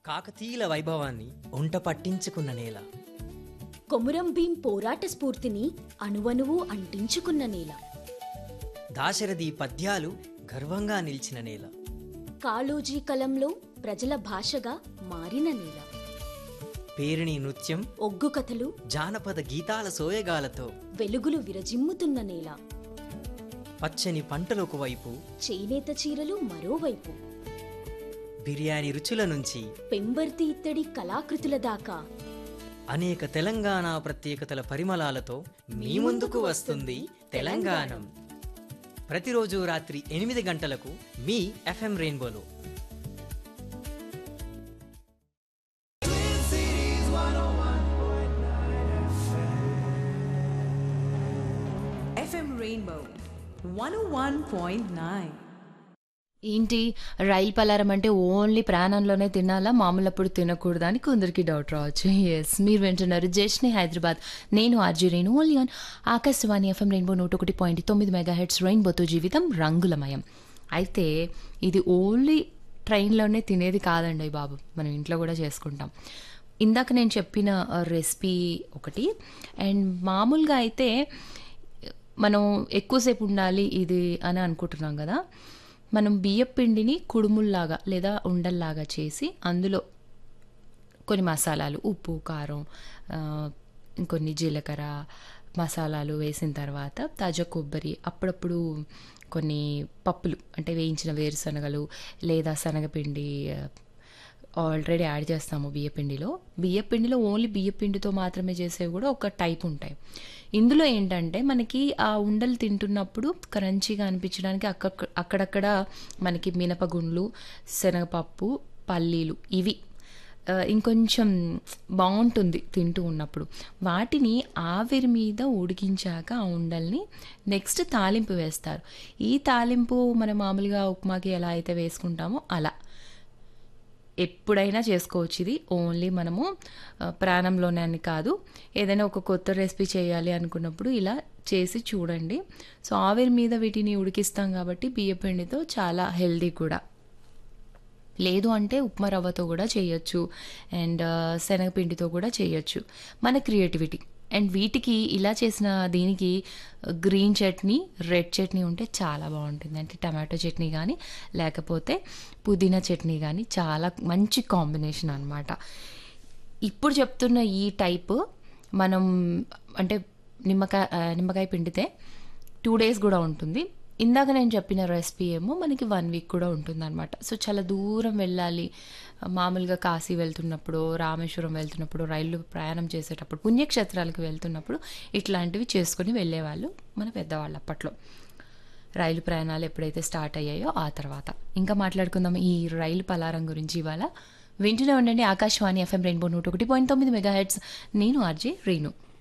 కాకతీయుల వైభవాన్ని ఒంట పట్టించుకున్న నేల కొమురం భీం పోరాట స్ఫూర్తిని అణువణువు అంటించుకున్న నేల దాశరథి పద్యాలు గర్వంగా నిలిచిన నేల కాళోజీ కలంలో ప్రజల భాషగా మారిన నేల పేరిణి నృత్యం ఒగ్గు కథలు జానపద గీతాల సోయగాలతో వెలుగులు విరజిమ్ముతున్న నేల పచ్చని పంటలకు వైపు చేనేత చీరలు మరోవైపు బిర్యానీ రుచుల నుంచి పెంబర్తి ఇత్తడి కళాకృతుల దాకా అనేక తెలంగాణ ప్రత్యేకతల పరిమళాలతో మీ ముందుకు వస్తుంది తెలంగాణం ప్రతిరోజు రాత్రి ఎనిమిది గంటలకు మీ ఎఫ్ఎం రెయిన్బోలో FM Rainbow 101.9. ఏంటి రైలు పలారం అంటే ఓన్లీ ప్రాణంలోనే తినాలా మామూలప్పుడు తినకూడదా అని కొందరికి డౌట్ రావచ్చు ఎస్ మీరు వింటున్నారు జస్ని హైదరాబాద్ నేను R J Renu only on Akashvani FM Rainbow నూట ఒకటి పాయింట్ తొమ్మిది మెగా హెడ్స్ రెయిన్బోతో జీవితం రంగులమయం అయితే ఇది ఓన్లీ ట్రైన్లోనే తినేది కాదండి బాబు మనం ఇంట్లో కూడా చేసుకుంటాం ఇందాక నేను చెప్పిన రెసిపీ ఒకటి అండ్ మామూలుగా అయితే మనం ఎక్కువసేపు ఉండాలి ఇది అని అనుకుంటున్నాం కదా మనం బియ్యం పిండిని కుడుముల్లాగా లేదా ఉండల్లాగా చేసి అందులో కొన్ని మసాలాలు ఉప్పు కారం ఆ, ఇంకొన్ని జీలకర్ర మసాలాలు వేసిన తర్వాత తాజా కొబ్బరి అప్పుడప్పుడు కొన్ని పప్పులు అంటే వేయించిన వేరుశనగలు లేదా శనగపిండి ఆ, ఆల్రెడీ యాడ్ చేస్తాము బియ్యపిండిలో బియ్యపిండిలో ఓన్లీ బియ్యపిండితో మాత్రమే చేసేవి కూడా ఒక టైప్ ఉంటాయి ఇందులో ఏంటంటే మనకి ఆ ఉండలు తింటున్నప్పుడు క్రంచీగా అనిపించడానికి అక్క అక్కడక్కడ మనకి మినపగుండ్లు శనగపప్పు పల్లీలు ఇవి ఆ, ఇంకొంచెం బాగుంటుంది తింటూ ఉన్నప్పుడు వాటిని ఆవిరి మీద ఉడికించాక ఆ ఉండల్ని నెక్స్ట్ తాలింపు వేస్తారు ఈ తాలింపు మనం మామూలుగా ఉప్మాకి ఎలా అయితే వేసుకుంటామో అలా ఎప్పుడైనా చేసుకోవచ్చు ఇది ఓన్లీ మనము ఆ, ప్రాణంలోనే అని కాదు ఏదైనా ఒక కొత్త రెసిపీ చేయాలి అనుకున్నప్పుడు ఇలా చేసి చూడండి సో ఆవిరి మీద వీటిని ఉడికిస్తాం కాబట్టి బియ్యపిండితో చాలా హెల్దీ కూడా లేదు అంటే ఉప్మా రవ్వతో కూడా చేయొచ్చు అండ్ ఆ, శనగపిండితో కూడా చేయొచ్చు మన క్రియేటివిటీ అండ్ వీటికి ఇలా చేసిన దీనికి గ్రీన్ చట్నీ రెడ్ చట్నీ ఉంటే చాలా బాగుంటుంది అంటే టమాటో చట్నీ కానీ లేకపోతే పుదీనా చట్నీ కానీ చాలా మంచి కాంబినేషన్ అనమాట ఇప్పుడు చెప్తున్న ఈ టైప్ మనం అంటే నిమ్మకాయ ఆ, నిమ్మకాయ పిండితే టూ డేస్ కూడా ఉంటుంది ఇందాక నేను చెప్పిన రెసిపీ ఏమో మనకి వన్ వీక్ కూడా ఉంటుంది అనమాట సో చాలా దూరం వెళ్ళాలి మామూలుగా కాశీ వెళ్తున్నప్పుడు రామేశ్వరం వెళ్తున్నప్పుడు రైలు ప్రయాణం చేసేటప్పుడు పుణ్యక్షేత్రాలకు వెళ్తున్నప్పుడు ఇట్లాంటివి చేసుకొని వెళ్ళేవాళ్ళు మన పెద్దవాళ్ళు అప్పట్లో రైలు ప్రయాణాలు ఎప్పుడైతే స్టార్ట్ అయ్యాయో ఆ తర్వాత ఇంకా మాట్లాడుకుందాం ఈ రైలు పలారం గురించి ఇవాళ వింటూనే ఉండండి ఆకాశవాణి ఎఫ్ఎం రెయిన్బో నూట ఒకటి పాయింట్ తొమ్మిది మెగా హెడ్స్ నేను ఆర్జే రీను